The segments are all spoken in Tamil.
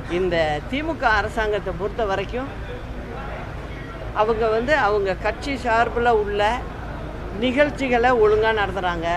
இந்த திமுக அரசாங்கத்தை பொறுத்த வரைக்கும் அவங்க வந்து அவங்க கட்சி சார்பில் உள்ள நிகழ்ச்சிகளை ஒழுங்காக நடத்துகிறாங்க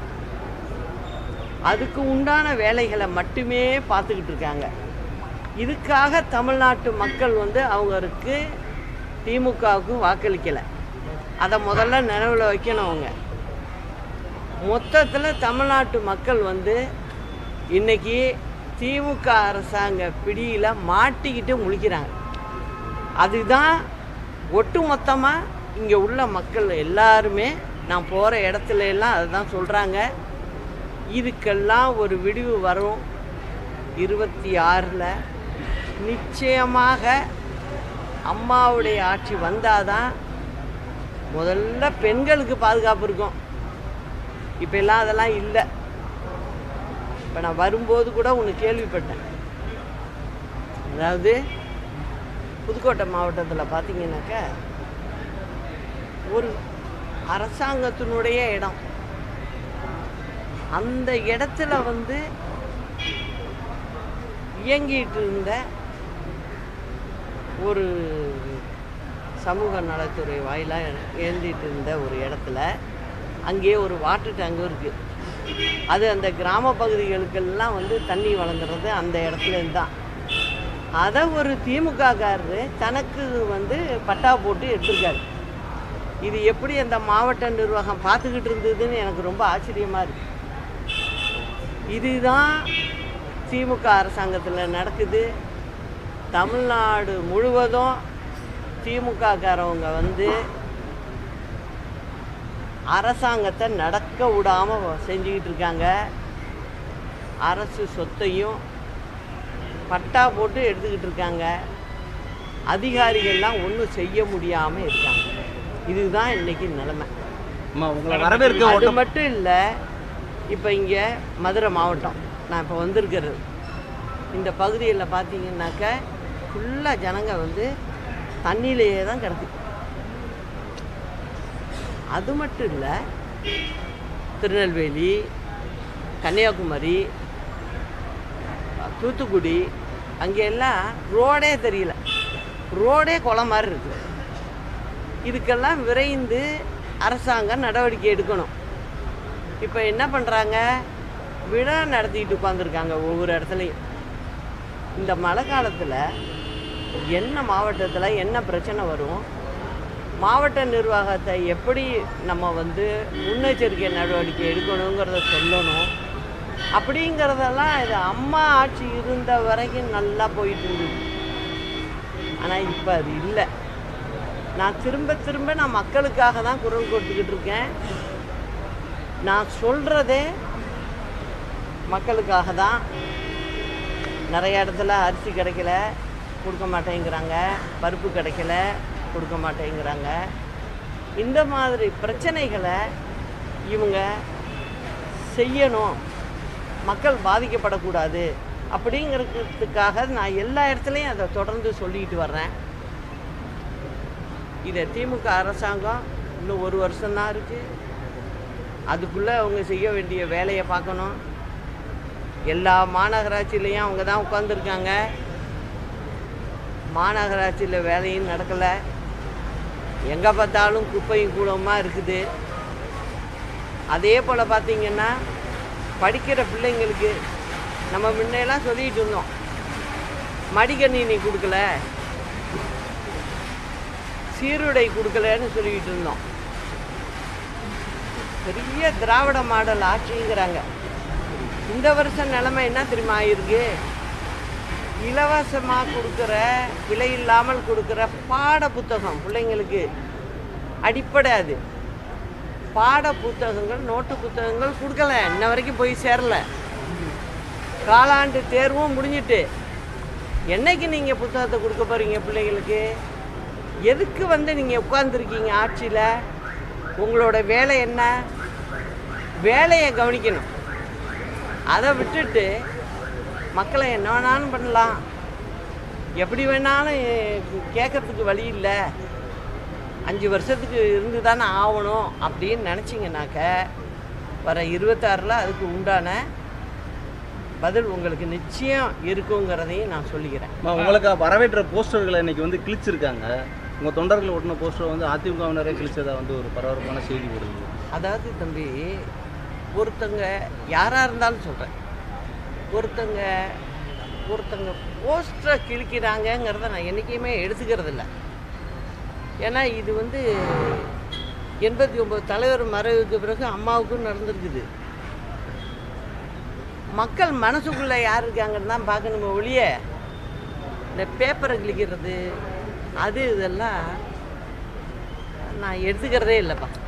அதுக்கு உண்டான வேலைகளை மட்டுமே பார்த்துக்கிட்டு இருக்காங்க இதுக்காக தமிழ்நாட்டு மக்கள் வந்து அவங்களுக்கு திமுகவுக்கு வாக்களிக்கலை அதை முதல்ல நினைவில் வைக்கணும் அவங்க மொத்தத்தில் தமிழ்நாட்டு மக்கள் வந்து இன்னைக்கு திமுக அரசாங்க பிடியில் மாட்டிக்கிட்டு முழிக்கிறாங்க அதுதான் ஒட்டு மொத்தமாக இங்கே உள்ள மக்கள் எல்லாருமே நான் போகிற இடத்துல எல்லாம் அதுதான் சொல்கிறாங்க இதுக்கெல்லாம் ஒரு விடிவு வரும் இருபத்தி ஆறில் நிச்சயமாக அம்மாவுடைய ஆட்சி வந்தாதான் முதல்ல பெண்களுக்கு பாதுகாப்பு இருக்கும் இப்போ எல்லாம் அதெல்லாம் இல்லை இப்போ நான் வரும்போது கூட ஒன்று கேள்விப்பட்டேன் அதாவது புதுக்கோட்டை மாவட்டத்தில் பார்த்தீங்கன்னாக்கா ஒரு அரசாங்கத்தினுடைய இடம் அந்த இடத்துல வந்து இயங்கிட்டு இருந்த ஒரு சமூக நலத்துறை வாயிலாக இயங்கிட்டு இருந்த ஒரு இடத்துல அங்கேயே ஒரு வாட்டர் டேங்கும் இருக்குது அது அந்த கிராம பகுதிகளுக்கெல்லாம் வந்து தண்ணி வழங்குறது அந்த இடத்துல தான் அதை ஒரு திமுககாரரு தனக்கு வந்து பட்டா போட்டு எடுத்திருக்காரு இது எப்படி அந்த மாவட்ட நிர்வாகம் பார்த்துக்கிட்டு இருந்ததுன்னு எனக்கு ரொம்ப ஆச்சரியமாக இருக்கு இதுதான் திமுக அரசாங்கத்தில் நடக்குது தமிழ்நாடு முழுவதும் திமுககாரவங்க வந்து அரசாங்கத்தை நடக்க விடாமல் செஞ்சுக்கிட்டு இருக்காங்க அரசு சொத்தையும் பட்டா போட்டு எடுத்துக்கிட்டு இருக்காங்க அதிகாரிகள்லாம் ஒன்றும் செய்ய முடியாமல் இருக்காங்க இதுதான் இன்னைக்கு நிலைமை அம்மா உங்களை வரவேற்க அது ஓட்டம் மட்டும் இல்லை இப்போ இங்கே மதுரை மாவட்டம் நான் இப்போ வந்திருக்கிறது இந்த பகுதியில் பார்த்தீங்கன்னாக்க ஃபுல்லாக ஜனங்க வந்து தண்ணியிலேயே தான் கிடக்கு அது மட்டும் இல்லை திருநெல்வேலி கன்னியாகுமரி தூத்துக்குடி அங்கே எல்லாம் ரோடே தெரியல ரோடே குளம் மாதிரி இருக்குது இதுக்கெல்லாம் விரைந்து அரசாங்கம் நடவடிக்கை எடுக்கணும் இப்போ என்ன பண்ணுறாங்க விழா நடத்திட்டு உட்காந்துருக்காங்க ஒவ்வொரு இடத்துலையும் இந்த மழை காலத்தில் என்ன மாவட்டத்தில் என்ன பிரச்சனை வரும் மாவட்ட நிர்வாகத்தை எப்படி நம்ம வந்து முன்னெச்சரிக்கை நடவடிக்கை எடுக்கணுங்கிறத சொல்லணும் அப்படிங்கிறதெல்லாம் இது அம்மா ஆட்சி இருந்த வரைக்கும் நல்லா போயிட்டு இருந்தது ஆனால் இப்போ அது இல்லை நான் திரும்ப திரும்ப நான் மக்களுக்காக தான் குரல் கொடுத்துக்கிட்டு இருக்கேன் நான் சொல்கிறதே மக்களுக்காக தான் நிறைய இடத்துல அரிசி கிடைக்கல கொடுக்க மாட்டேங்கிறாங்க பருப்பு கிடைக்கல கொடுக்க மாட்டேங்கிறாங்க இந்த மாதிரி பிரச்சனைகளை இவங்க செய்யணும் மக்கள் பாதிக்கப்படக்கூடாது அப்படிங்கிறதுக்காக நான் எல்லா இடத்துலையும் அதை தொடர்ந்து சொல்லிக்கிட்டு வர்றேன் இதை திமுக அரசாங்கம் இன்னும் ஒரு வருஷம்தான் இருக்குது அதுக்குள்ளே அவங்க செய்ய வேண்டிய வேலையை பார்க்கணும் எல்லா மாநகராட்சியிலையும் அவங்க தான் உட்காந்துருக்காங்க மாநகராட்சியில் வேலையும் நடக்கலை எங்கே பார்த்தாலும் குப்பையும் கூடமாக இருக்குது அதே போல் பார்த்தீங்கன்னா படிக்கிற பிள்ளைங்களுக்கு நம்ம முன்னையெல்லாம் சொல்லிகிட்டு இருந்தோம் மடிக்கணினி கொடுக்கல சீருடை கொடுக்கலன்னு சொல்லிக்கிட்டு இருந்தோம் பெரிய திராவிட மாடல் ஆட்சிங்கிறாங்க இந்த வருஷம் நிலைமை என்ன தெரியுமா ஆயிருக்கு இலவசமாக கொடுக்குற விலை இல்லாமல் கொடுக்குற பாட புத்தகம் பிள்ளைங்களுக்கு அடிப்படை அது பாட புத்தகங்கள் நோட்டு புத்தகங்கள் கொடுக்கல இன்ன வரைக்கும் போய் சேரல காலாண்டு தேர்வும் முடிஞ்சிட்டு என்னைக்கு நீங்கள் புத்தகத்தை கொடுக்க போகிறீங்க பிள்ளைங்களுக்கு எதுக்கு வந்து நீங்கள் உட்காந்துருக்கீங்க ஆட்சியில் உங்களோட வேலை என்ன வேலையை கவனிக்கணும் அதை விட்டுட்டு மக்களை என்ன வேணாலும் பண்ணலாம் எப்படி வேணாலும் கேட்கறதுக்கு வழி இல்லை அஞ்சு வருஷத்துக்கு இருந்து தானே ஆகணும் அப்படின்னு நினச்சிங்கனாக்க வர இருபத்தாறில் அதுக்கு உண்டான பதில் உங்களுக்கு நிச்சயம் இருக்குங்கிறதையும் நான் சொல்லிக்கிறேன் அம்மா உங்களுக்கு வரவேற்ற போஸ்டர்களை இன்னைக்கு வந்து கிழிச்சிருக்காங்க உங்க தொண்டர்கள் ஒட்டின போஸ்டர் வந்து அதிமுகவினரே கிழிச்சதா வந்து ஒரு பரபரப்பான செய்தி வருது அதாவது தம்பி ஒருத்தங்க யாராக இருந்தாலும் சொல்கிறேன் ஒருத்தங்க ஒருத்தங்க போஸ்டரை கிழிக்கிறாங்கங்கிறத நான் என்றைக்குமே எடுத்துக்கிறது இல்லை ஏன்னா இது வந்து எண்பத்தி ஒம்பது தலைவர் மறைவுக்கு பிறகு அம்மாவுக்கும் நடந்திருக்குது மக்கள் மனசுக்குள்ளே யார் இருக்காங்கன்னு தான் பார்க்கணுமே ஒழிய இந்த பேப்பரை கிழிக்கிறது அது இதெல்லாம் நான் எடுத்துக்கிறதே இல்லைப்பா